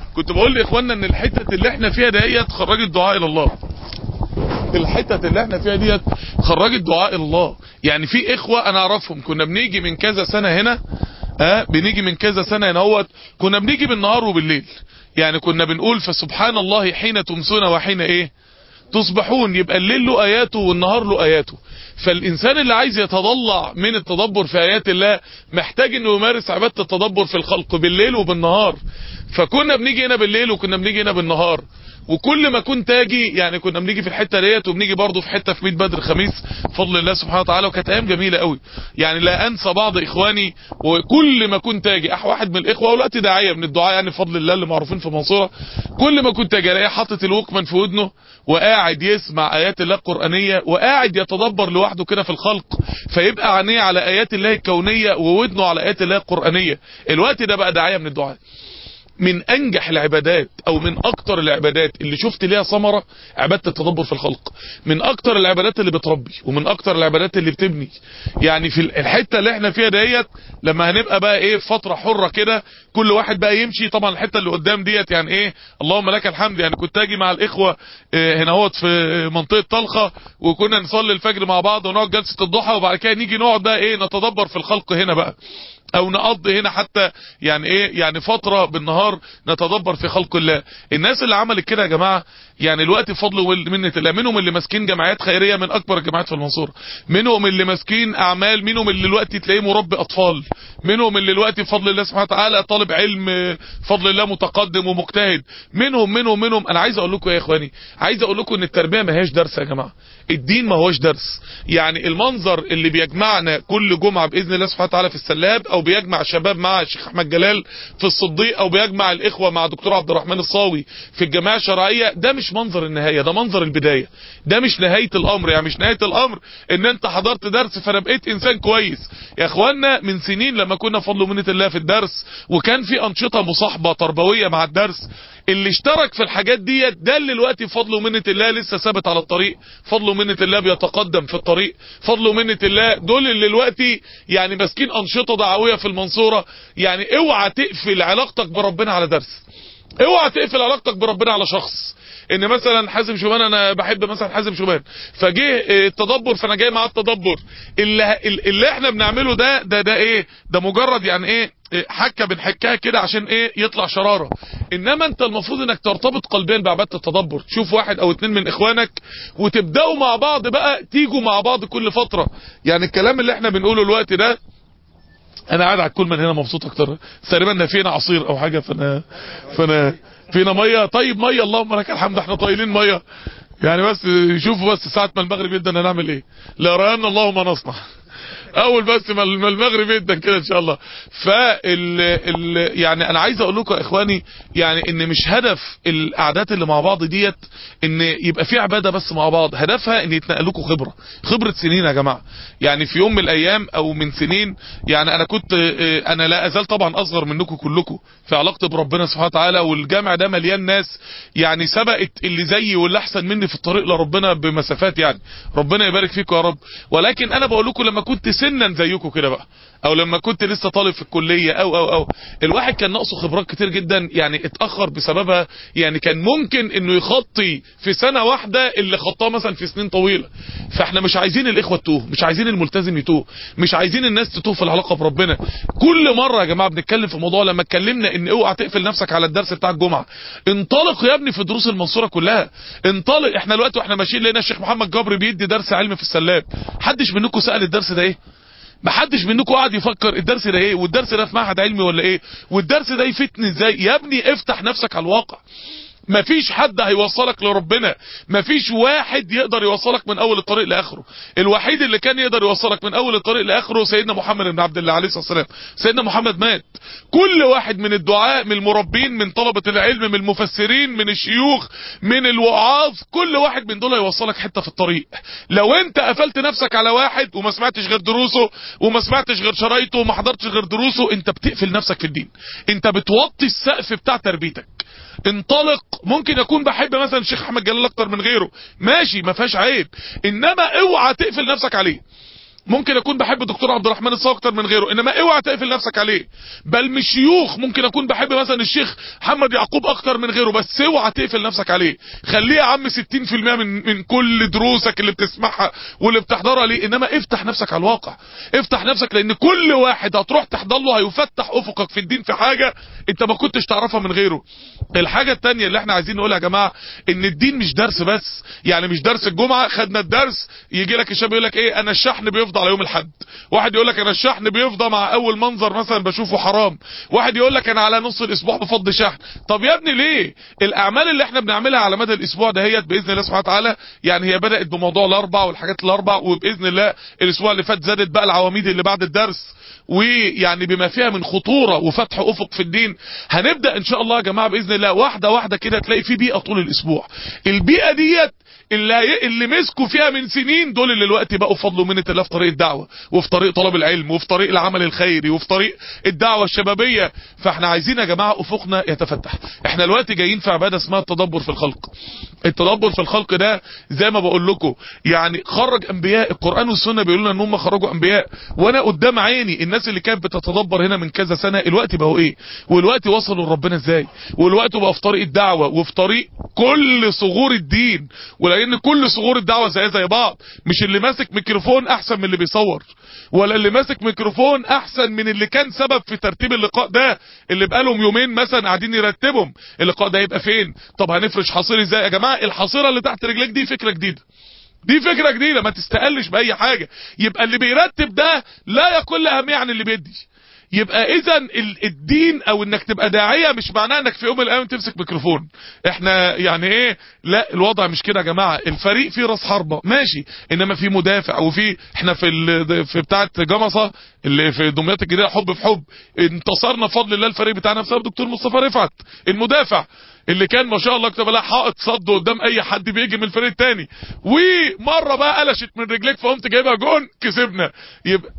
كنت بقول لاخواننا ان الحتة اللي احنا فيها ديت خرجت دعاء الى الله الحتة اللي احنا فيها ديت خرجت دعاء الى الله يعني في اخوة انا اعرفهم كنا بنيجي من كذا سنة هنا اه بنيجي من كذا سنة هنا هوت كنا بنيجي بالنهار وبالليل يعني كنا بنقول فسبحان الله حين تمسون وحين ايه تصبحون يبقى الليل له اياته والنهار له اياته فالانسان اللي عايز يتضلع من التدبر في ايات الله محتاج انه يمارس عباده التدبر في الخلق بالليل وبالنهار فكنا بنيجي هنا بالليل وكنا بنيجي هنا بالنهار وكل ما كنت اجي يعني كنا بنيجي في الحته ديت وبنيجي برضه في حته في 100 بدر خميس بفضل الله سبحانه وتعالى وكانت ايام جميله قوي يعني لا انسى بعض اخواني وكل ما كنت اجي اح واحد من الاخوه ودلوقتي داعيه من الدعاء يعني بفضل الله اللي معروفين في المنصوره كل ما كنت اجي الاقيه حاطط الوكمان في ودنه وقاعد يسمع ايات الله القرانيه وقاعد يتدبر لوحده كده في الخلق فيبقى عينيه على ايات الله الكونيه وودنه على ايات الله القرانيه الوقت ده بقى داعيه من الدعاء من انجح العبادات او من اكتر العبادات اللي شفت ليها ثمره عباده التدبر في الخلق من اكتر العبادات اللي بتربي ومن اكتر العبادات اللي بتبني يعني في الحته اللي احنا فيها ديت لما هنبقى بقى ايه في فتره حره كده كل واحد بقى يمشي طبعا الحته اللي قدام ديت يعني ايه اللهم لك الحمد يعني كنت اجي مع الاخوه اه هنا هوت في منطقه طلخه وكنا نصلي الفجر مع بعض ونقعد جلسه الضحى وبعد كده نيجي نقعد بقى ايه نتدبر في الخلق هنا بقى او نقضي هنا حتى يعني ايه يعني فترة بالنهار نتدبر في خلق الله الناس اللي عملت كده يا جماعة يعني الوقت بفضل ومنة الله منهم اللي ماسكين جمعيات خيرية من اكبر الجمعيات في المنصورة منهم اللي ماسكين اعمال منهم اللي الوقت تلاقيه مربي اطفال منهم اللي الوقت بفضل الله سبحانه وتعالى طالب علم بفضل الله متقدم ومجتهد منهم منهم منهم انا عايز اقول لكم يا اخواني عايز اقول لكم ان التربية ما هياش درس يا جماعة الدين ما هوش درس يعني المنظر اللي بيجمعنا كل جمعة باذن الله سبحانه وتعالى في السلاب او بيجمع شباب مع الشيخ احمد جلال في الصديق او بيجمع الاخوة مع دكتور عبد الرحمن الصاوي في الجماعة الشرعية ده مش منظر النهاية ده منظر البداية ده مش نهاية الامر يعني مش نهاية الامر ان انت حضرت درس فانا بقيت انسان كويس يا اخوانا من سنين لما كنا بفضل منة الله في الدرس وكان في انشطة مصاحبة تربوية مع الدرس اللي اشترك في الحاجات ديت ده اللي دلوقتي بفضل ومنة الله لسه ثابت على الطريق فضل ومنة الله بيتقدم في الطريق فضل ومنة الله دول اللي دلوقتي يعني ماسكين انشطه دعويه في المنصوره يعني اوعى تقفل علاقتك بربنا على درس اوعى تقفل علاقتك بربنا على شخص ان مثلا حازم شومان انا بحب مثلا حازم شومان فجه التدبر فانا جاي معاه التدبر اللي, اللي احنا بنعمله ده ده ده ايه ده مجرد يعني ايه حكه بنحكها كده عشان ايه يطلع شراره انما انت المفروض انك ترتبط قلبيا بعباده التدبر تشوف واحد او اتنين من اخوانك وتبداوا مع بعض بقى تيجوا مع بعض كل فتره يعني الكلام اللي احنا بنقوله الوقت ده انا قاعد على الكل من هنا مبسوط اكتر تقريبا فينا عصير او حاجه فانا فانا فينا ميه طيب ميه اللهم لك الحمد احنا طايلين ميه يعني بس شوفوا بس ساعه ما المغرب يبدا هنعمل ايه لا رأينا اللهم نصنع اول بس ما المغرب يبدا كده ان شاء الله فال ال يعني انا عايز اقول لكم يا اخواني يعني ان مش هدف القعدات اللي مع بعض ديت ان يبقى في عباده بس مع بعض هدفها ان يتنقل لكم خبره خبره سنين يا جماعه يعني في يوم من الايام او من سنين يعني انا كنت انا لا ازال طبعا اصغر منكم كلكم في علاقتي بربنا سبحانه وتعالى والجامع ده مليان ناس يعني سبقت اللي زيي واللي احسن مني في الطريق لربنا بمسافات يعني ربنا يبارك فيكم يا رب ولكن انا بقول لكم لما كنت سنا زيكم كده بقى او لما كنت لسه طالب في الكلية او او او الواحد كان ناقصه خبرات كتير جدا يعني اتأخر بسببها يعني كان ممكن انه يخطي في سنة واحدة اللي خطاه مثلا في سنين طويلة فاحنا مش عايزين الاخوة تتوه مش عايزين الملتزم يتوه مش عايزين الناس تتوه في العلاقة بربنا كل مرة يا جماعة بنتكلم في موضوع لما اتكلمنا ان اوعى تقفل نفسك على الدرس بتاع الجمعة انطلق يا ابني في دروس المنصورة كلها انطلق احنا دلوقتي واحنا ماشيين لقينا الشيخ محمد جبر بيدي درس علم في السلاب حدش منكم سأل الدرس ده ايه ما حدش منكم قاعد يفكر الدرس ده ايه والدرس ده في معهد علمي ولا ايه والدرس ده يفتني ازاي يا ابني افتح نفسك على الواقع مفيش حد هيوصلك لربنا مفيش واحد يقدر يوصلك من اول الطريق لاخره الوحيد اللي كان يقدر يوصلك من اول الطريق لاخره سيدنا محمد بن عبد الله عليه الصلاه والسلام سيدنا محمد مات كل واحد من الدعاء من المربين من طلبه العلم من المفسرين من الشيوخ من الوعاظ كل واحد من دول هيوصلك حته في الطريق لو انت قفلت نفسك على واحد وما سمعتش غير دروسه وما سمعتش غير شرايطه وما حضرتش غير دروسه انت بتقفل نفسك في الدين انت بتوطي السقف بتاع تربيتك انطلق ممكن اكون بحب مثلا الشيخ احمد جلال اكتر من غيره ماشي ما فيهاش عيب انما اوعى تقفل نفسك عليه ممكن اكون بحب الدكتور عبد الرحمن الصاوي اكتر من غيره انما اوعى تقفل نفسك عليه بل مش شيوخ ممكن اكون بحب مثلا الشيخ محمد يعقوب اكتر من غيره بس اوعى تقفل نفسك عليه خليه يا عم 60% من من كل دروسك اللي بتسمعها واللي بتحضرها ليه انما افتح نفسك على الواقع افتح نفسك لان كل واحد هتروح تحضر له هيفتح افقك في الدين في حاجه انت ما كنتش تعرفها من غيره الحاجه الثانيه اللي احنا عايزين نقولها يا جماعه ان الدين مش درس بس يعني مش درس الجمعه خدنا الدرس يجي لك الشاب يقول لك ايه انا الشحن بيفضى على يوم الاحد واحد يقول لك انا الشحن بيفضى مع اول منظر مثلا بشوفه حرام واحد يقول لك انا على نص الاسبوع بفضي شحن طب يا ابني ليه الاعمال اللي احنا بنعملها على مدى الاسبوع دهيت باذن الله سبحانه وتعالى يعني هي بدات بموضوع الاربع والحاجات الاربع وباذن الله الاسبوع اللي فات زادت بقى العواميد اللي بعد الدرس ويعني بما فيها من خطورة وفتح افق في الدين هنبدأ ان شاء الله يا جماعة باذن الله واحدة واحدة كده تلاقي في بيئة طول الاسبوع البيئة ديت اللي اللي مسكوا فيها من سنين دول اللي دلوقتي بقوا فضل ومنة الله في طريق الدعوة وفي طريق طلب العلم وفي طريق العمل الخيري وفي طريق الدعوة الشبابية فاحنا عايزين يا جماعة افقنا يتفتح احنا دلوقتي جايين في عبادة اسمها التدبر في الخلق التدبر في الخلق ده زي ما بقول لكم يعني خرج انبياء القرآن والسنة بيقولوا لنا ان هم خرجوا انبياء وانا قدام عيني الناس اللي كانت بتتدبر هنا من كذا سنة الوقت بقوا ايه والوقت وصلوا لربنا ازاي والوقت بقى في طريق الدعوة وفي طريق كل صغور الدين ولان كل صغور الدعوة زي زي بعض مش اللي ماسك ميكروفون احسن من اللي بيصور ولا اللي ماسك ميكروفون احسن من اللي كان سبب في ترتيب اللقاء ده اللي بقالهم يومين مثلا قاعدين يرتبهم اللقاء ده يبقى فين طب هنفرش حصير ازاي يا جماعه الحصيره اللي تحت رجليك دي فكره جديده دي فكرة جديدة ما تستقلش بأي حاجة يبقى اللي بيرتب ده لا يقل أهمية عن اللي بيدي يبقى اذا الدين او انك تبقى داعية مش معناه انك في يوم من الايام تمسك ميكروفون احنا يعني ايه لا الوضع مش كده يا جماعة الفريق فيه راس حربة ماشي انما في مدافع وفي احنا في ال... في بتاعه جمصة اللي في دمياط الجديدة حب في حب انتصرنا بفضل الله الفريق بتاعنا بسبب دكتور مصطفى رفعت المدافع اللي كان ما شاء الله كتب لها حائط صد قدام اي حد بيجي من الفريق التاني ومره بقى قلشت من رجليك فقمت جايبها جون كسبنا يبقى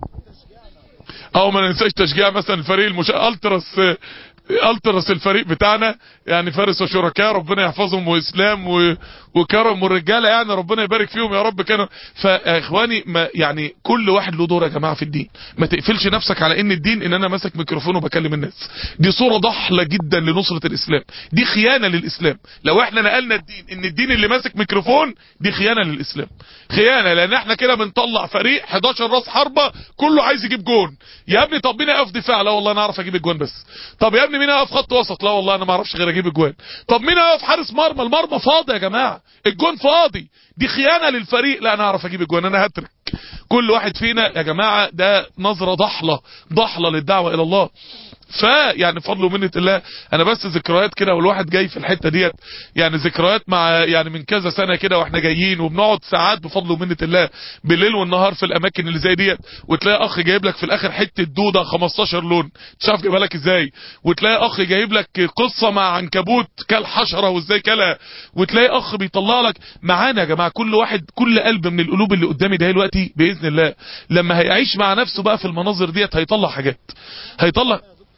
او ما ننساش تشجيع مثلا الفريق المش... التراس التراس الفريق بتاعنا يعني فارس وشركاء ربنا يحفظهم واسلام و... وكرم والرجاله يعني ربنا يبارك فيهم يا رب كانوا فاخواني ما يعني كل واحد له دور يا جماعه في الدين ما تقفلش نفسك على ان الدين ان انا ماسك ميكروفون وبكلم الناس دي صوره ضحله جدا لنصره الاسلام دي خيانه للاسلام لو احنا نقلنا الدين ان الدين اللي ماسك ميكروفون دي خيانه للاسلام خيانه لان احنا كده بنطلع فريق 11 راس حربه كله عايز يجيب جون يا ابني طب مين يقف دفاع لا والله انا اعرف اجيب الجوان بس طب يا ابني مين يقف خط وسط لا والله انا ما اعرفش غير اجيب الجوان طب مين يقف حارس مرمى المرمى فاضي يا جماعه الجون فاضي دي خيانه للفريق لا انا اعرف اجيب الجوان انا هترك كل واحد فينا يا جماعه ده نظره ضحله ضحله للدعوه الى الله فيعني فضل ومنة الله انا بس ذكريات كده والواحد جاي في الحته ديت يعني ذكريات مع يعني من كذا سنه كده واحنا جايين وبنقعد ساعات بفضل ومنة الله بالليل والنهار في الاماكن اللي زي ديت وتلاقي اخ جايب لك في الاخر حته دوده 15 لون مش عارف جايبها لك ازاي وتلاقي اخ جايب لك قصه مع عنكبوت كل حشره وازاي كلها وتلاقي اخ بيطلع لك معانا يا جماعه كل واحد كل قلب من القلوب اللي قدامي ده دلوقتي باذن الله لما هيعيش مع نفسه بقى في المناظر ديت هيطلع حاجات هيطلع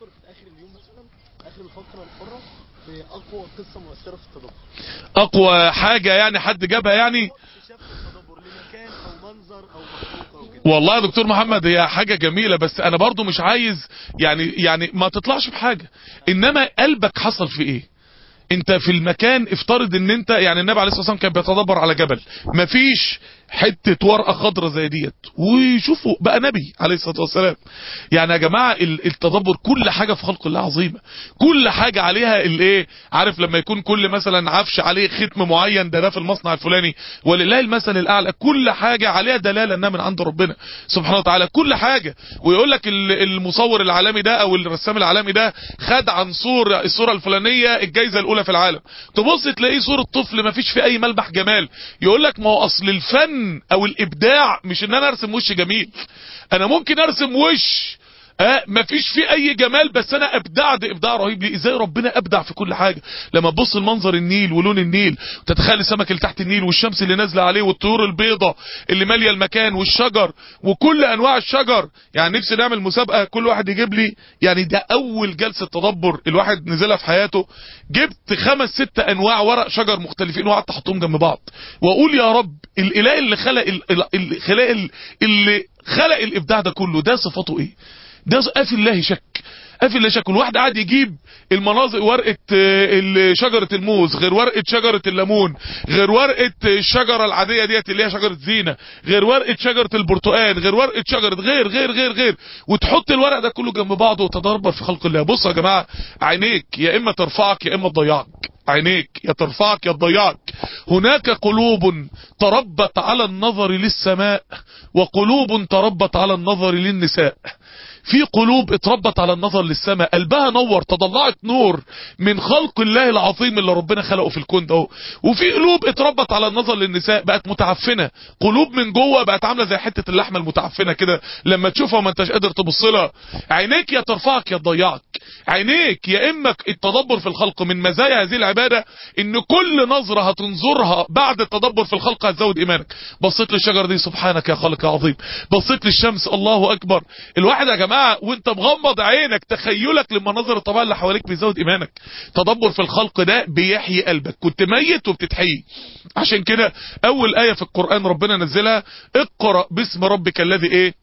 الفقرة الحرة بأقوى قصة مؤثرة في التدبر اقوى حاجة يعني حد جابها يعني اكتشاف التدبر لمكان أو منظر أو مخلوق أو كده والله يا دكتور محمد هي حاجة جميلة بس انا برضو مش عايز يعني يعني ما تطلعش بحاجة انما قلبك حصل في ايه انت في المكان افترض ان انت يعني النبي عليه الصلاه والسلام كان بيتدبر على جبل مفيش حته ورقه خضراء زي ديت وشوفوا بقى نبي عليه الصلاه والسلام يعني يا جماعه ال- التدبر كل حاجه في خلق الله عظيمه كل حاجه عليها الايه عارف لما يكون كل مثلا عفش عليه ختم معين ده ده في المصنع الفلاني ولله المثل الاعلى كل حاجه عليها دلاله انها من عند ربنا سبحانه وتعالى كل حاجه ويقول لك ال- المصور العالمي ده او الرسام العالمي ده خد عن صور الصوره الفلانيه الجائزه الاولى في العالم تبص تلاقيه صوره طفل ما فيش فيه اي ملمح جمال يقول لك ما هو اصل الفن او الابداع مش ان انا ارسم وش جميل انا ممكن ارسم وش اه مفيش فيه اي جمال بس انا ابدعت ابداع رهيب ليه ازاي ربنا ابدع في كل حاجه لما تبص لمنظر النيل ولون النيل وتتخيل السمك اللي تحت النيل والشمس اللي نازله عليه والطيور البيضاء اللي ماليه المكان والشجر وكل انواع الشجر يعني نفسي نعمل مسابقه كل واحد يجيب لي يعني ده اول جلسه تدبر الواحد نزلها في حياته جبت خمس ست انواع ورق شجر مختلفين وقعدت احطهم جنب بعض واقول يا رب الاله اللي خلق ال- ال- اللي خلق ال- اللي خلق الابداع ده كله ده صفاته ايه ده قافل الله شك قافل الله شك الواحد قاعد يجيب المناظر ورقه آه، ال- شجره الموز غير ورقه شجره الليمون غير ورقه الشجره العاديه ديت اللي هي شجره زينه غير ورقه شجره البرتقال غير ورقه شجره غير غير غير غير وتحط الورق ده كله جنب بعضه وتدبر في خلق الله بصوا يا جماعه عينيك يا اما ترفعك يا اما تضيعك عينيك يا ترفعك يا تضيعك هناك قلوب تربت على النظر للسماء وقلوب تربت على النظر للنساء في قلوب اتربت على النظر للسماء قلبها نور تضلعت نور من خلق الله العظيم اللي ربنا خلقه في الكون ده وفي قلوب اتربت على النظر للنساء بقت متعفنه قلوب من جوه بقت عامله زي حته اللحمه المتعفنه كده لما تشوفها ما انتش قادر تبص لها عينيك يا ترفعك يا تضيعك عينيك يا اما التدبر في الخلق من مزايا هذه العباده ان كل نظره هتنظرها بعد التدبر في الخلق هتزود ايمانك بصيت للشجره دي سبحانك يا خالق يا عظيم بصيت للشمس الله اكبر الواحد يا جماعه وانت مغمض عينك تخيلك للمناظر الطبيعيه اللي حواليك بيزود ايمانك تدبر في الخلق ده بيحيي قلبك كنت ميت وبتتحيي عشان كده اول ايه في القران ربنا نزلها اقرا باسم ربك الذي ايه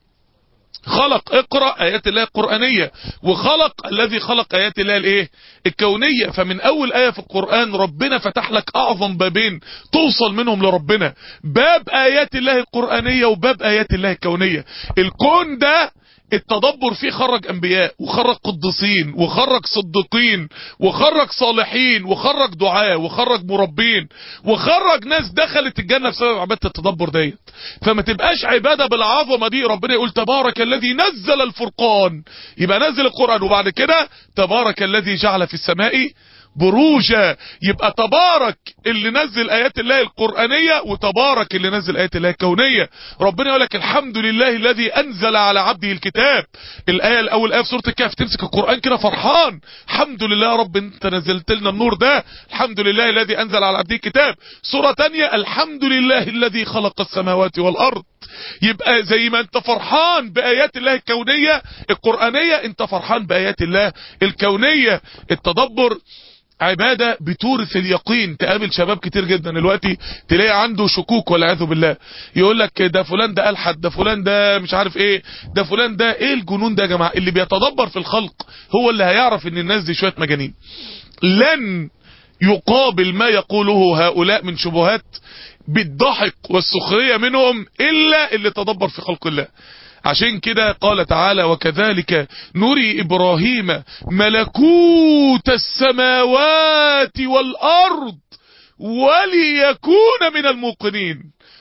خلق اقرا ايات الله القرانيه وخلق الذي خلق ايات الله الايه الكونيه فمن اول ايه في القران ربنا فتح لك اعظم بابين توصل منهم لربنا باب ايات الله القرانيه وباب ايات الله الكونيه الكون ده التدبر فيه خرج انبياء وخرج قديسين وخرج صديقين وخرج صالحين وخرج دعاء وخرج مربين وخرج ناس دخلت الجنه بسبب عباده التدبر ديت فما تبقاش عباده بالعظمه دي ربنا يقول تبارك الذي نزل الفرقان يبقى نزل القران وبعد كده تبارك الذي جعل في السماء بروجا يبقى تبارك اللي نزل ايات الله القرآنية وتبارك اللي نزل ايات الله الكونية ربنا يقول لك الحمد لله الذي انزل على عبده الكتاب الايه الاول ايه في سوره الكهف تمسك القرآن كده فرحان الحمد لله يا رب انت نزلت لنا النور ده الحمد لله الذي انزل على عبده الكتاب سوره تانية الحمد لله الذي خلق السماوات والارض يبقى زي ما انت فرحان بايات الله الكونية القرآنية انت فرحان بايات الله الكونية التدبر عبادة بتورث اليقين تقابل شباب كتير جدا دلوقتي تلاقي عنده شكوك والعياذ بالله يقول لك ده فلان ده الحد ده فلان ده مش عارف ايه ده فلان ده ايه الجنون ده يا جماعه اللي بيتدبر في الخلق هو اللي هيعرف ان الناس دي شويه مجانين لن يقابل ما يقوله هؤلاء من شبهات بالضحك والسخريه منهم الا اللي تدبر في خلق الله عشان كده قال تعالى وكذلك نري إبراهيم ملكوت السماوات والأرض وليكون من الموقنين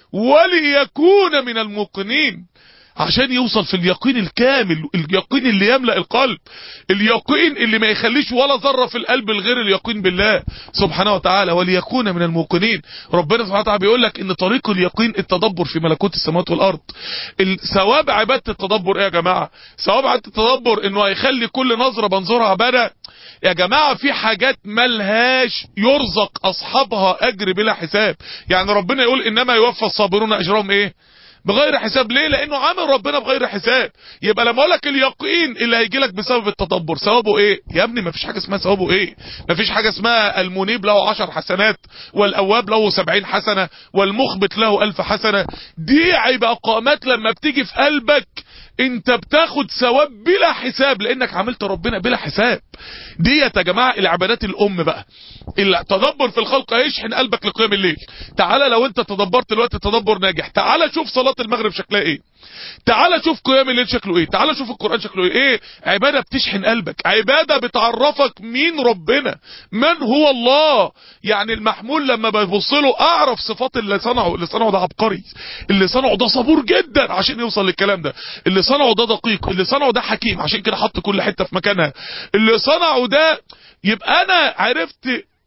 وليكون من الموقنين عشان يوصل في اليقين الكامل اليقين اللي يملأ القلب اليقين اللي ما يخليش ولا ذرة في القلب الغير اليقين بالله سبحانه وتعالى وليكون من الموقنين ربنا سبحانه وتعالى بيقول لك ان طريق اليقين التدبر في ملكوت السماوات والارض ثواب عبادة التدبر ايه يا جماعة ثواب عبادة التدبر انه هيخلي كل نظرة بنظرها عبادة يا جماعة في حاجات ملهاش يرزق اصحابها اجر بلا حساب يعني ربنا يقول انما يوفى الصابرون اجرهم ايه بغير حساب ليه لانه عامل ربنا بغير حساب يبقى لما اقول لك اليقين اللي هيجي لك بسبب التدبر ثوابه ايه يا ابني ما فيش حاجه اسمها ثوابه ايه ما فيش حاجه اسمها المنيب له عشر حسنات والاواب له سبعين حسنه والمخبت له الف حسنه دي عبقامات لما بتيجي في قلبك انت بتاخد ثواب بلا حساب لانك عملت ربنا بلا حساب ديت يا جماعه العبادات الام بقى التدبر في الخلق هيشحن قلبك لقيام الليل تعالى لو انت تدبرت الوقت تدبر ناجح تعالى شوف صلاه المغرب شكلها ايه تعالى شوف قيام الليل شكله ايه تعالى شوف القرآن شكله ايه ايه عبادة بتشحن قلبك عبادة بتعرفك مين ربنا من هو الله يعني المحمول لما بيبص له اعرف صفات اللي صنعه اللي صنعه ده عبقري اللي صنعه ده صبور جدا عشان يوصل للكلام ده اللي صنعه ده دقيق اللي صنعه ده حكيم عشان كده حط كل حتة في مكانها اللي صنعه ده يبقى انا عرفت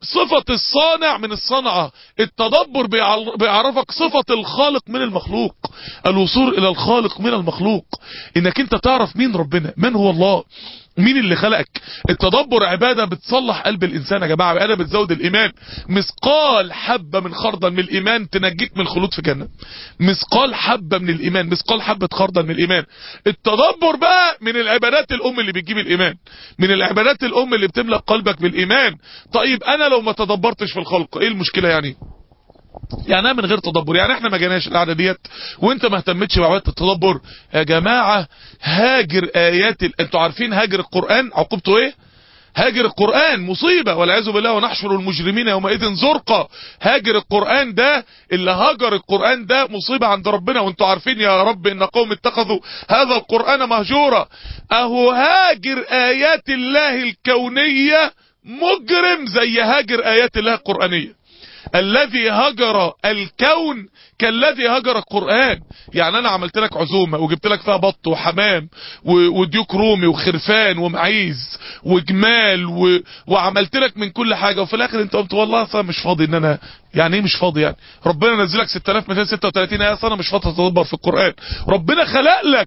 صفة الصانع من الصنعة التدبر بيعل- بيعرفك صفة الخالق من المخلوق الوصول الى الخالق من المخلوق انك انت تعرف مين ربنا من هو الله مين اللي خلقك التدبر عبادة بتصلح قلب الانسان يا جماعة عبادة بتزود الايمان مثقال حبة من خردل من الايمان تنجيك من الخلود في جنة مثقال حبة من الايمان مثقال حبة خردل من الايمان التدبر بقى من العبادات الام اللي بتجيب الايمان من العبادات الام اللي بتملأ قلبك بالايمان طيب انا لو ما تدبرتش في الخلق ايه المشكلة يعني يعني انا من غير تدبر يعني احنا ما جيناش القعده ديت وانت ما اهتمتش بعباده التدبر يا جماعه هاجر ايات ال... انتوا عارفين هاجر القران عقوبته ايه هاجر القرآن مصيبة والعياذ بالله ونحشر المجرمين يومئذ زرقا هاجر القرآن ده اللي هاجر القرآن ده مصيبة عند ربنا وانتوا عارفين يا رب ان قوم اتخذوا هذا القرآن مهجورا اهو هاجر ايات الله الكونية مجرم زي هاجر ايات الله القرآنية الذي هجر الكون كالذي هجر القرآن يعني انا عملت لك عزومة وجبت لك فيها بط وحمام و- وديوك رومي وخرفان ومعيز وجمال و... وعملت لك من كل حاجة وفي الاخر انت قلت والله اصلا مش فاضي ان انا يعني ايه مش فاضي يعني ربنا نزلك 6236 ايه اصلا انا مش فاضي اتدبر في القرآن ربنا خلق لك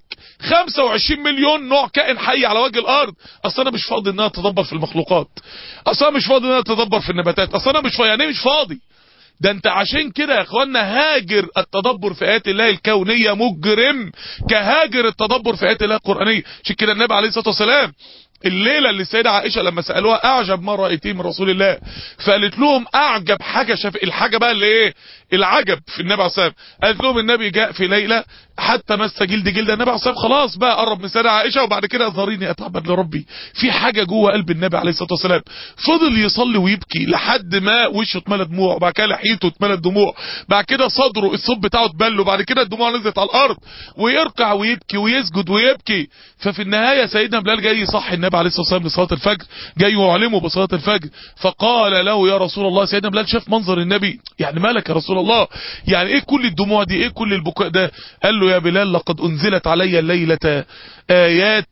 25 مليون نوع كائن حي على وجه الارض اصلا انا مش فاضي ان انا اتدبر في المخلوقات اصلا مش فاضي ان انا اتدبر في النباتات اصلا انا مش فاضي يعني ايه مش فاضي ده انت عشان كده يا اخوانا هاجر التدبر في ايات الله الكونية مجرم كهاجر التدبر في ايات الله القرآنية عشان كده النبي عليه الصلاة والسلام الليلة اللي السيدة عائشة لما سألوها اعجب ما رأيتيه من رسول الله فقالت لهم اعجب حاجة شاف الحاجة بقى اللي ايه العجب في النبي عليه الصلاة والسلام قالت لهم النبي جاء في ليلة حتى مس جلد جلد النبي عليه الصلاة والسلام خلاص بقى قرب من السيدة عائشة وبعد كده ذريني اتعبد لربي في حاجة جوه قلب النبي عليه الصلاة والسلام فضل يصلي ويبكي لحد ما وشه اتملى دموع وبعد كده لحيته اتملى دموع بعد كده صدره الصوت بتاعه اتبل وبعد كده الدموع نزلت على الارض ويركع ويبكي ويسجد ويبكي ففي النهاية سيدنا بلال جاي يصحي النبي عليه الصلاة والسلام لصلاة الفجر جاي يعلمه بصلاة الفجر فقال له يا رسول الله سيدنا بلال شاف منظر النبي يعني مالك يا رسول الله يعني ايه كل الدموع دي ايه كل البكاء ده قال له يا بلال لقد انزلت علي الليلة ايات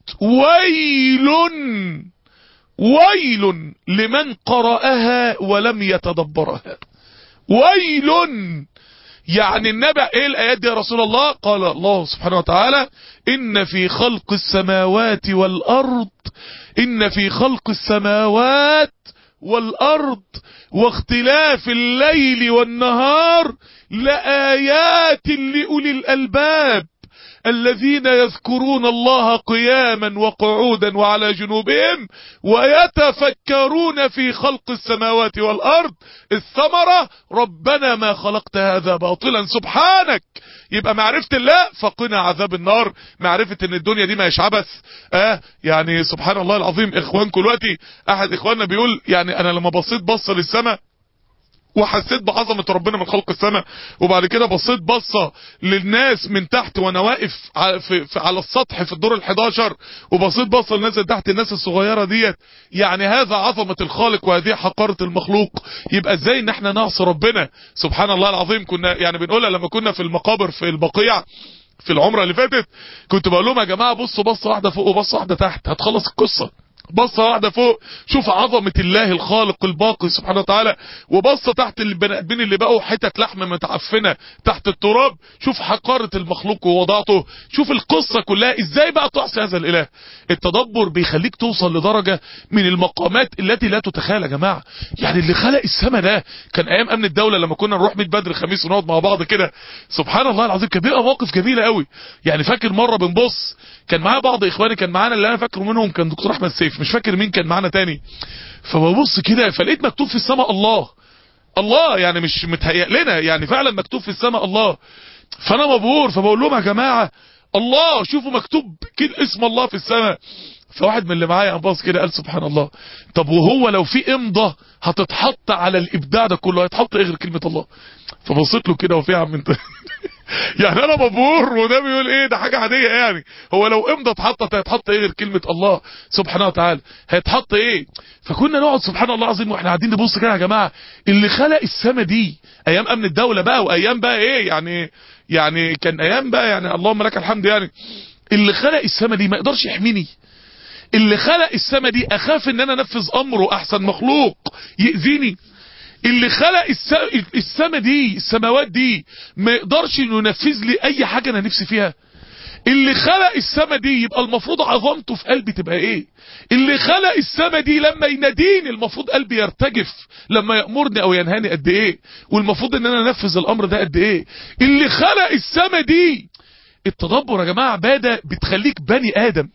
ويل ويل لمن قرأها ولم يتدبرها ويل يعني النبي ايه الايات دي يا رسول الله قال الله سبحانه وتعالى ان في خلق السماوات والارض ان في خلق السماوات والارض واختلاف الليل والنهار لآيات لأولي الألباب الذين يذكرون الله قياما وقعودا وعلى جنوبهم ويتفكرون في خلق السماوات والأرض الثمرة ربنا ما خلقت هذا باطلا سبحانك يبقى معرفة الله فقنا عذاب النار معرفة ان الدنيا دي ما يش عبث اه يعني سبحان الله العظيم اخوانكم دلوقتي احد اخواننا بيقول يعني انا لما بصيت بصة للسماء وحسيت بعظمة ربنا من خلق السماء وبعد كده بصيت بصة للناس من تحت وانا واقف على, في في على السطح في الدور ال11 وبصيت بصة للناس اللي تحت الناس الصغيرة ديت يعني هذا عظمة الخالق وهذه حقارة المخلوق يبقى ازاي ان احنا نعصي ربنا سبحان الله العظيم كنا يعني بنقولها لما كنا في المقابر في البقيع في العمرة اللي فاتت كنت بقول لهم يا جماعة بصوا بصة واحدة فوق وبصة واحدة تحت هتخلص القصة بصة واحدة فوق شوف عظمة الله الخالق الباقي سبحانه وتعالى وبصة تحت البني ادمين اللي بقوا حتت لحم متعفنة تحت التراب شوف حقارة المخلوق ووضعته شوف القصة كلها ازاي بقى تعصي هذا الاله التدبر بيخليك توصل لدرجة من المقامات التي لا تتخيل يا جماعة يعني اللي خلق السماء ده كان ايام امن الدولة لما كنا نروح ميت بدر خميس ونقعد مع بعض كده سبحان الله العظيم كان بيبقى مواقف جميلة قوي يعني فاكر مرة بنبص كان معايا بعض اخواني كان معانا اللي انا فاكره منهم كان دكتور احمد سيف مش فاكر مين كان معانا تاني فببص كده فلقيت مكتوب في السماء الله الله يعني مش متهيأ لنا يعني فعلا مكتوب في السماء الله فانا مبهور فبقول لهم يا جماعه الله شوفوا مكتوب كده اسم الله في السماء فواحد من اللي معايا باص كده قال سبحان الله طب وهو لو في امضه هتتحط على الابداع ده كله هيتحط ايه غير كلمه الله فبصيت له كده وفي يا عم انت يعني انا مبهور وده بيقول ايه ده حاجه عاديه يعني هو لو امضى اتحطت هيتحط ايه غير كلمه الله سبحانه وتعالى هيتحط ايه فكنا نقعد سبحان الله العظيم واحنا قاعدين نبص كده يا جماعه اللي خلق السما دي ايام امن الدوله بقى وايام بقى ايه يعني يعني كان ايام بقى يعني اللهم لك الحمد يعني اللي خلق السما دي ما يقدرش يحميني اللي خلق السما دي اخاف ان انا انفذ امره احسن مخلوق يأذيني اللي خلق الس- السما دي السماوات دي ما يقدرش انه ينفذ لي اي حاجه انا نفسي فيها اللي خلق السما دي يبقى المفروض عظمته في قلبي تبقى ايه اللي خلق السما دي لما يناديني المفروض قلبي يرتجف لما يأمرني او ينهاني قد ايه والمفروض ان انا انفذ الامر ده قد ايه اللي خلق السما دي التدبر يا جماعة عبادة بتخليك بني ادم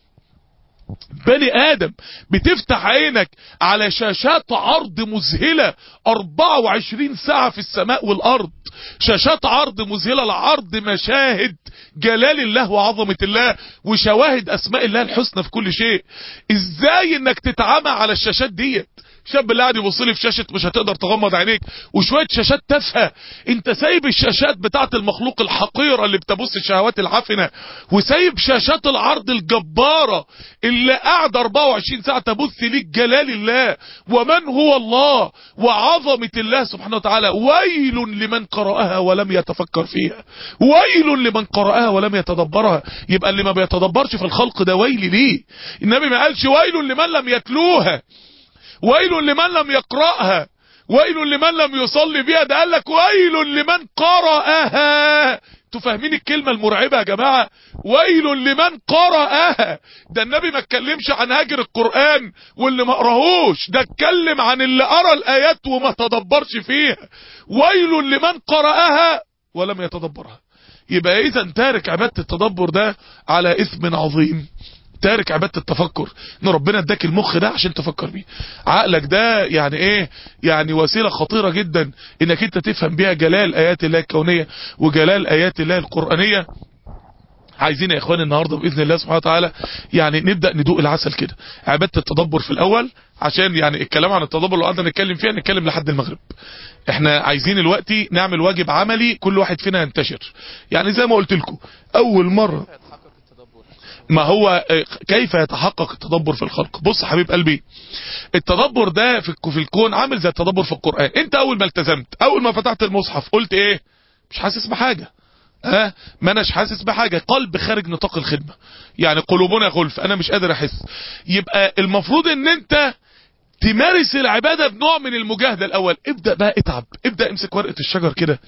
بني ادم بتفتح عينك على شاشات عرض مذهلة 24 ساعة في السماء والارض شاشات عرض مذهلة لعرض مشاهد جلال الله وعظمة الله وشواهد اسماء الله الحسنى في كل شيء ازاي انك تتعامى على الشاشات ديت شاب اللي قاعد يبص لي في شاشه مش هتقدر تغمض عينيك وشويه شاشات تافهه انت سايب الشاشات بتاعه المخلوق الحقيره اللي بتبص الشهوات العفنه وسايب شاشات العرض الجباره اللي قاعده 24 ساعه تبث ليك جلال الله ومن هو الله وعظمه الله سبحانه وتعالى ويل لمن قراها ولم يتفكر فيها ويل لمن قراها ولم يتدبرها يبقى اللي ما بيتدبرش في الخلق ده ويل ليه النبي ما قالش ويل لمن لم يتلوها ويل لمن لم يقرأها ويل لمن لم يصلي بها ده قال لك ويل لمن قرأها تفهمين الكلمة المرعبة يا جماعة ويل لمن قرأها ده النبي ما اتكلمش عن هاجر القرآن واللي ما قراهوش ده اتكلم عن اللي قرأ الآيات وما تدبرش فيها ويل لمن قرأها ولم يتدبرها يبقى اذا تارك عبادة التدبر ده على اثم عظيم تارك عبادة التفكر ان ربنا اداك المخ ده عشان تفكر بيه عقلك ده يعني ايه يعني وسيلة خطيرة جدا انك انت تفهم بيها جلال ايات الله الكونية وجلال ايات الله القرآنية عايزين يا اخواني النهارده باذن الله سبحانه وتعالى يعني نبدا ندوق العسل كده عباده التدبر في الاول عشان يعني الكلام عن التدبر لو قعدنا نتكلم فيها نتكلم لحد المغرب احنا عايزين الوقت نعمل واجب عملي كل واحد فينا ينتشر يعني زي ما قلت لكم اول مره ما هو آه، كيف يتحقق التدبر في الخلق بص حبيب قلبي التدبر ده في الك- في الكون عامل زي التدبر في القرآن انت اول ما التزمت اول ما فتحت المصحف قلت ايه مش حاسس بحاجة ها ما اناش حاسس بحاجة قلب خارج نطاق الخدمة يعني قلوبنا غلف انا مش قادر احس يبقى المفروض ان انت تمارس العبادة بنوع من المجاهدة الاول ابدأ بقى اتعب ابدأ امسك ورقة الشجر كده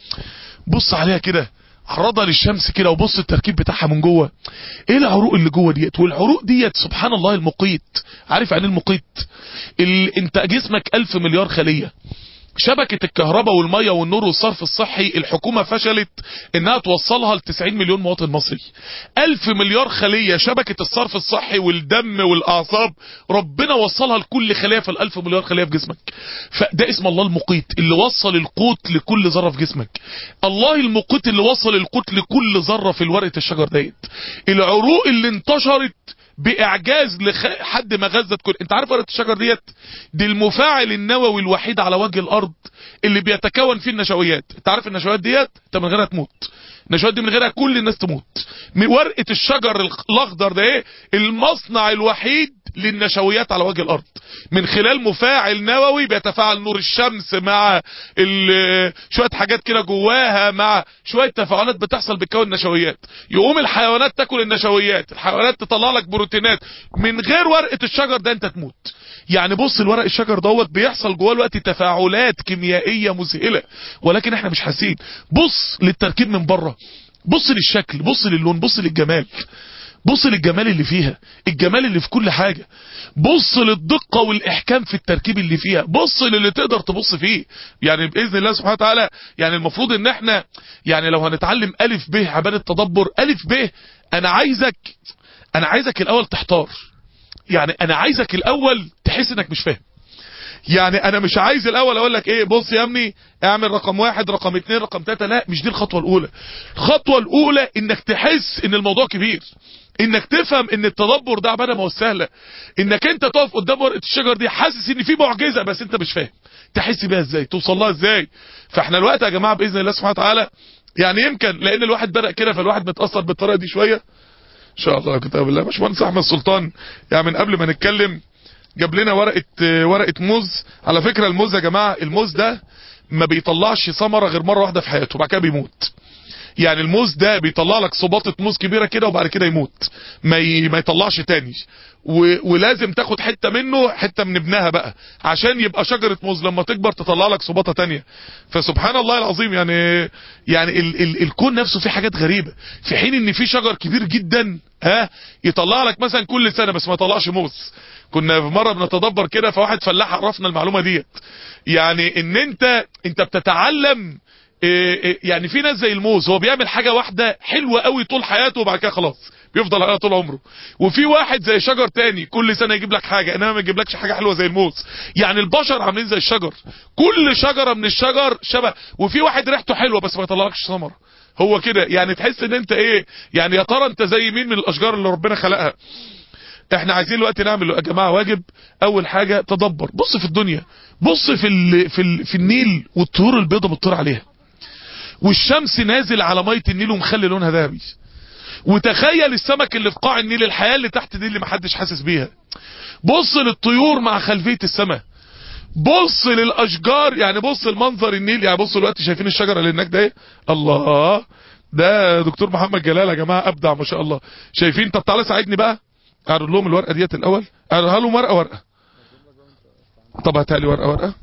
بص عليها كده عرضها للشمس كده وبص التركيب بتاعها من جوه ايه العروق اللي جوه ديت والعروق ديت سبحان الله المقيت عارف عن المقيت ال... انت جسمك الف مليار خلية شبكة الكهرباء والمية والنور والصرف الصحي الحكومة فشلت انها توصلها ل 90 مليون مواطن مصري الف مليار خلية شبكة الصرف الصحي والدم والاعصاب ربنا وصلها لكل خلية في الالف مليار خلية في جسمك فده اسم الله المقيت اللي وصل القوت لكل ذرة في جسمك الله المقيت اللي وصل القوت لكل ذرة في ورقة الشجر ديت العروق اللي انتشرت باعجاز لحد ما غزت كل انت عارف ورقه الشجر ديت دي المفاعل النووي الوحيد على وجه الارض اللي بيتكون فيه النشويات انت عارف النشويات ديت انت من غيرها تموت النشويات دي من غيرها كل الناس تموت من ورقه الشجر الاخضر ده ايه المصنع الوحيد للنشويات على وجه الارض من خلال مفاعل نووي بيتفاعل نور الشمس مع ال- شويه حاجات كده جواها مع شويه تفاعلات بتحصل بتكون نشويات يقوم الحيوانات تاكل النشويات الحيوانات تطلع لك بروتينات من غير ورقه الشجر ده انت تموت يعني بص الورق الشجر دوت بيحصل جواه الوقت تفاعلات كيميائيه مذهله ولكن احنا مش حاسين بص للتركيب من بره بص للشكل بص للون بص للجمال بص للجمال اللي فيها الجمال اللي في كل حاجة بص للدقة والإحكام في التركيب اللي فيها بص للي تقدر تبص فيه يعني بإذن الله سبحانه وتعالى يعني المفروض ان احنا يعني لو هنتعلم ألف ب عبادة تدبر ألف ب أنا عايزك أنا عايزك الأول تحتار يعني أنا عايزك الأول تحس إنك مش فاهم يعني انا مش عايز الاول اقول لك ايه بص يا ابني اعمل رقم واحد رقم اتنين رقم تلاته لا مش دي الخطوة الاولى الخطوة الاولى انك تحس ان الموضوع كبير انك تفهم ان التدبر ده عبادة ما هو سهلة انك انت تقف قدام ورقة الشجر دي حاسس ان في معجزة بس انت مش فاهم تحس بيها ازاي توصل لها ازاي فاحنا الوقت يا جماعة باذن الله سبحانه وتعالى يعني يمكن لان الواحد بدأ كده فالواحد متأثر بالطريقة دي شوية ان شاء الله كتاب الله باشمهندس احمد سلطان يعني من قبل ما نتكلم جاب لنا ورقة ورقة موز على فكرة الموز يا جماعة الموز ده ما بيطلعش ثمرة غير مرة واحدة في حياته بعد كده بيموت يعني الموز ده بيطلع لك صباطه موز كبيره كده وبعد كده يموت ما ي... ما يطلعش تاني و... ولازم تاخد حته منه حته من ابنها بقى عشان يبقى شجره موز لما تكبر تطلع لك صباطه تانية فسبحان الله العظيم يعني يعني ال... ال... الكون نفسه فيه حاجات غريبه في حين ان في شجر كبير جدا ها يطلع لك مثلا كل سنه بس ما يطلعش موز كنا في مره بنتدبر كده فواحد فلاح عرفنا المعلومه ديت يعني ان انت انت بتتعلم إيه إيه يعني في ناس زي الموز هو بيعمل حاجه واحده حلوه قوي طول حياته وبعد كده خلاص بيفضل عليها طول عمره وفي واحد زي شجر تاني كل سنه يجيب لك حاجه انما ما يجيبلكش حاجه حلوه زي الموز يعني البشر عاملين زي الشجر كل شجره من الشجر شبه وفي واحد ريحته حلوه بس ما يطلعلكش ثمره هو كده يعني تحس ان انت ايه يعني يا ترى انت زي مين من الاشجار اللي ربنا خلقها احنا عايزين الوقت نعمل يا جماعه واجب اول حاجه تدبر بص في الدنيا بص في ال في ال في النيل والطيور البيضاء بتطير عليها والشمس نازل على ميه النيل ومخلي لونها ذهبي وتخيل السمك اللي في قاع النيل الحياه اللي تحت دي اللي محدش حاسس بيها بص للطيور مع خلفيه السماء بص للاشجار يعني بص المنظر النيل يعني بص دلوقتي شايفين الشجره اللي هناك ده ايه الله ده دكتور محمد جلال يا جماعه ابدع ما شاء الله شايفين طب تعالى ساعدني بقى اعرض لهم الورقه ديت الاول اعرضها لهم ورقه ورقه طب هاتها لي ورقه ورقه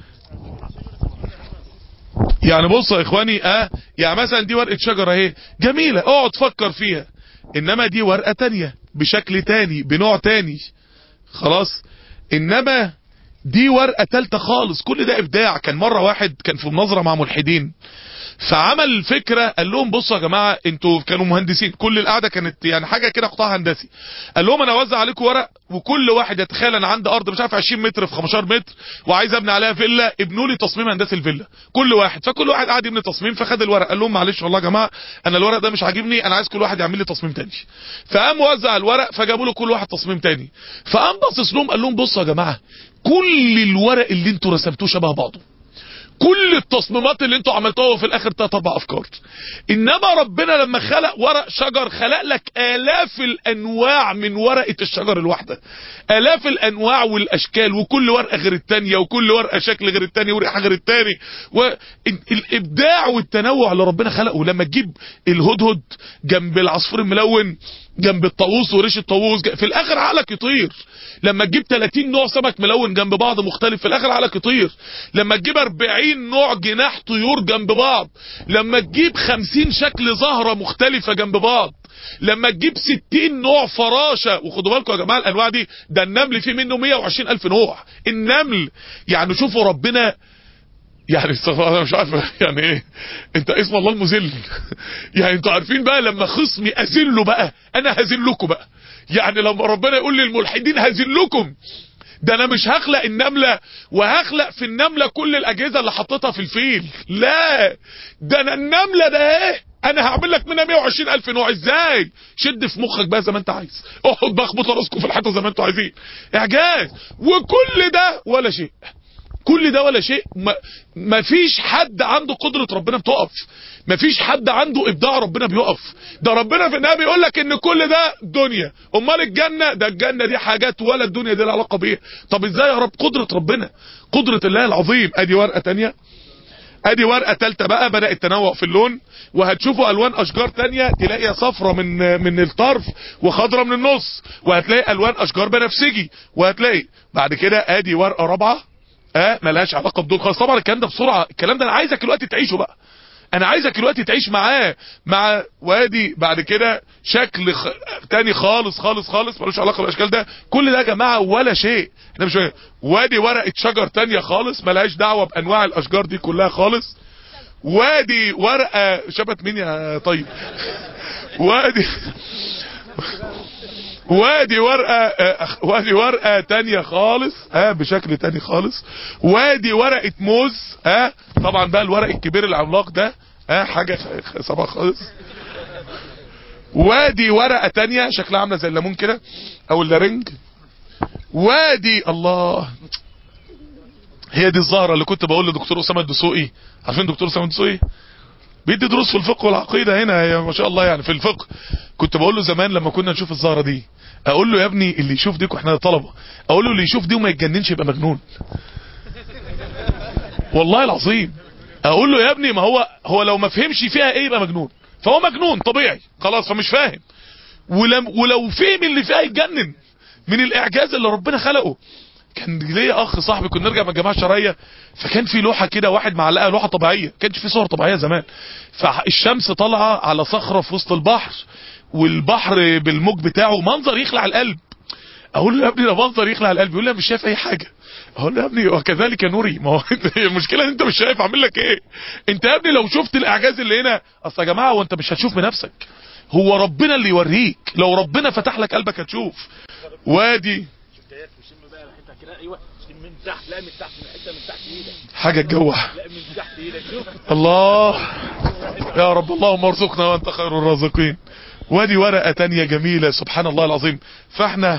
يعني بص يا اخواني اه يعني مثلا دي ورقه شجره اهي جميله اقعد فكر فيها انما دي ورقه تانية بشكل تاني بنوع تاني خلاص انما دي ورقه تالتة خالص كل ده ابداع كان مره واحد كان في مناظره مع ملحدين فعمل فكرة قال لهم بصوا يا جماعة انتوا كانوا مهندسين كل القعدة كانت يعني حاجة كده قطاع هندسي قال لهم انا اوزع عليكم ورق وكل واحد يتخيل انا عندي ارض مش عارف 20 متر في 15 متر وعايز ابني عليها فيلا ابنوا لي تصميم هندسي الفيلا كل واحد فكل واحد قاعد يبني تصميم فخد الورق قال لهم معلش والله يا جماعة انا الورق ده مش عاجبني انا عايز كل واحد يعمل لي تصميم تاني فقام وزع الورق فجابوا له كل واحد تصميم تاني فقام باصص لهم قال لهم بصوا يا جماعة كل الورق اللي انتوا رسمتوه شبه بعضه كل التصميمات اللي انتوا عملتوها في الاخر تلات اربع افكار انما ربنا لما خلق ورق شجر خلق لك الاف الانواع من ورقة الشجر الواحدة الاف الانواع والاشكال وكل ورقة غير التانية وكل ورقة شكل غير التانية وريحة غير التاني والابداع والتنوع اللي ربنا خلقه لما تجيب الهدهد جنب العصفور الملون جنب الطاووس وريش الطاووس في الاخر عقلك يطير لما تجيب 30 نوع سمك ملون جنب بعض مختلف في الاخر عقلك يطير لما تجيب 40 نوع جناح طيور جنب بعض لما تجيب 50 شكل زهرة مختلفة جنب بعض لما تجيب 60 نوع فراشة وخدوا بالكم يا جماعة الانواع دي ده النمل فيه منه 120 الف نوع النمل يعني شوفوا ربنا يعني انا مش عارف يعني ايه انت اسم الله المذل يعني انتوا عارفين بقى لما خصمي اذله بقى انا هذلكم بقى يعني لما ربنا يقول للملحدين هذلكم ده انا مش هخلق النملة وهخلق في النملة كل الاجهزة اللي حطيتها في الفيل لا ده انا النملة ده ايه انا هعمل لك منها 120 الف نوع ازاي شد في مخك بقى زي ما انت عايز اقعد بقى اخبط راسكم في الحيطه زي ما انتوا عايزين اعجاز وكل ده ولا شيء كل ده ولا شيء ما, ما فيش حد عنده قدرة ربنا بتقف ما فيش حد عنده ابداع ربنا بيقف ده ربنا في النهايه بيقول لك ان كل ده دنيا امال الجنة ده الجنة دي حاجات ولا الدنيا دي لها علاقة بيها طب ازاي يا رب قدرة ربنا قدرة الله العظيم ادي ورقة تانية ادي ورقة تالتة بقى بدأ التنوع في اللون وهتشوفوا الوان اشجار تانية تلاقي صفرة من من الطرف وخضرة من النص وهتلاقي الوان اشجار بنفسجي وهتلاقي بعد كده ادي ورقة رابعة اه ملهاش علاقه بدول خالص طبعا الكلام ده بسرعه الكلام ده انا عايزك دلوقتي تعيشه بقى انا عايزك دلوقتي تعيش معاه مع وادي بعد كده شكل خ... تاني خالص خالص خالص ملوش علاقه بالاشكال ده كل ده يا جماعه ولا شيء احنا مش وادي ورقه شجر تانية خالص ملهاش دعوه بانواع الاشجار دي كلها خالص وادي ورقه شبت مين يا طيب وادي وادي ورقة وادي ورقة تانية خالص ها بشكل تاني خالص وادي ورقة موز ها طبعا بقى الورق الكبير العملاق ده ها حاجة صباح خالص وادي ورقة تانية شكلها عاملة زي الليمون كده او اللارنج وادي الله هي دي الزهرة اللي كنت بقول لدكتور اسامة الدسوقي عارفين دكتور اسامة الدسوقي بيدي دروس في الفقه والعقيدة هنا يا ما شاء الله يعني في الفقه كنت بقول له زمان لما كنا نشوف الزهرة دي اقول له يا ابني اللي يشوف دي واحنا طلبة اقول له اللي يشوف دي وما يتجننش يبقى مجنون والله العظيم اقول له يا ابني ما هو هو لو ما فهمش فيها ايه يبقى مجنون فهو مجنون طبيعي خلاص فمش فاهم ولم ولو فهم اللي فيها يتجنن من الاعجاز اللي ربنا خلقه كان ليا اخ صاحبي كنا نرجع من الجماعه الشرعيه فكان في لوحه كده واحد معلقها لوحه طبيعيه كانش في صور طبيعيه زمان فالشمس طالعه على صخره في وسط البحر والبحر بالموج بتاعه منظر يخلع القلب اقول له يا ابني ده منظر يخلع القلب يقول لي أنا مش شايف اي حاجه اقول له يا ابني وكذلك نوري ما هو المشكله ان انت مش شايف اعمل لك ايه انت يا ابني لو شفت الاعجاز اللي هنا اصل يا جماعه وانت مش هتشوف بنفسك هو ربنا اللي يوريك لو ربنا فتح لك قلبك هتشوف وادي بدايات وشم بقى ريحتها كده ايوه شم من تحت لا من تحت من حته من تحت ايدك حاجه تجوع لا من تحت ايدك شوف الله يا رب اللهم ارزقنا وانت خير الرازقين وادي ورقة تانية جميلة سبحان الله العظيم فاحنا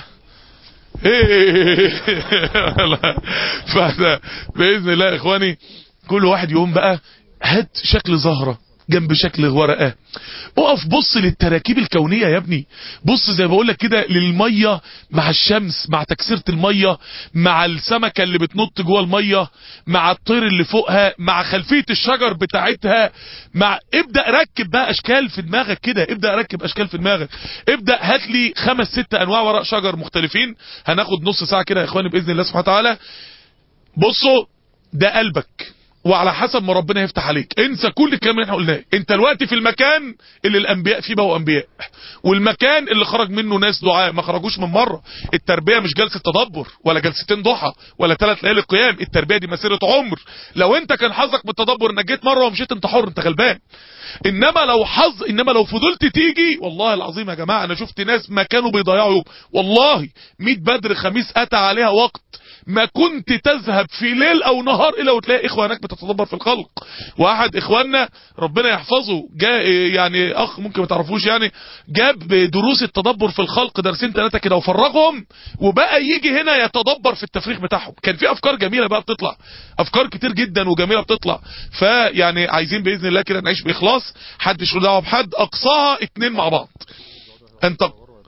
إيه لا. فاحنا بإذن الله يا اخواني كل واحد يقوم بقى هات شكل زهرة جنب شكل ورقة اقف بص للتراكيب الكونية يا ابني بص زي بقول لك كده للمية مع الشمس مع تكسيرة المية مع السمكة اللي بتنط جوه المية مع الطير اللي فوقها مع خلفية الشجر بتاعتها مع ابدأ ركب بقى اشكال في دماغك كده ابدأ ركب اشكال في دماغك ابدأ هات لي خمس ست انواع ورق شجر مختلفين هناخد نص ساعة كده يا اخواني باذن الله سبحانه وتعالى بصوا ده قلبك وعلى حسب ما ربنا يفتح عليك انسى كل الكلام اللي احنا قلناه انت دلوقتي في المكان اللي الانبياء فيه بقوا انبياء والمكان اللي خرج منه ناس دعاء ما خرجوش من مره التربيه مش جلسه تدبر ولا جلستين ضحى ولا ثلاث ليالي قيام التربيه دي مسيره عمر لو انت كان حظك بالتدبر انك جيت مره ومشيت انت حر انت غلبان انما لو حظ انما لو فضلت تيجي والله العظيم يا جماعه انا شفت ناس ما كانوا بيضيعوا يوم والله 100 بدر خميس اتى عليها وقت ما كنت تذهب في ليل او نهار الا وتلاقي اخوه هناك بتتدبر في الخلق واحد اخواننا ربنا يحفظه جاء يعني اخ ممكن ما تعرفوش يعني جاب دروس التدبر في الخلق درسين ثلاثه كده وفرغهم وبقى يجي هنا يتدبر في التفريغ بتاعهم كان في افكار جميله بقى بتطلع افكار كتير جدا وجميله بتطلع فيعني عايزين باذن الله كده نعيش باخلاص حدش له دعوه بحد اقصاها اتنين مع بعض انت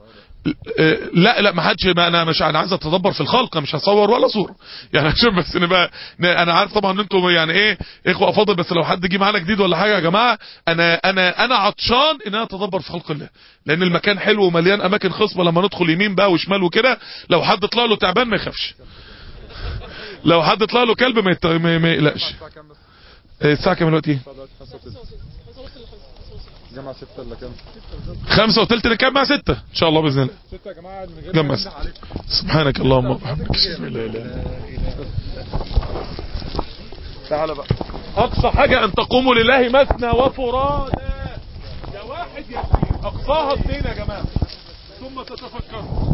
لا لا ما حدش ما انا مش انا عايز اتدبر في الخلق مش هصور ولا صوره يعني عشان بس نبقى انا عارف طبعا ان انتم يعني ايه اخوه افاضل بس لو حد جه معانا جديد ولا حاجه يا جماعه انا انا انا عطشان ان انا اتدبر في خلق الله لان المكان حلو ومليان اماكن خصبه لما ندخل يمين بقى وشمال وكده لو حد طلع له تعبان ما يخافش لو حد طلع له كلب ما, يت... ما... ما يقلقش الساعه كام دلوقتي جمع ستة ولا كام؟ خمسة وتلت نكمل مع ستة ان شاء الله باذن الله ستة يا جماعة من غير جمع ما ستة عليكم. سبحانك اللهم وبحمدك اشهد ان لا اله الا انت تعالى بقى اقصى حاجة ان تقوموا لله مثنى وفرادا ده واحد يا اقصاها اثنين يا جماعة ثم تتفكروا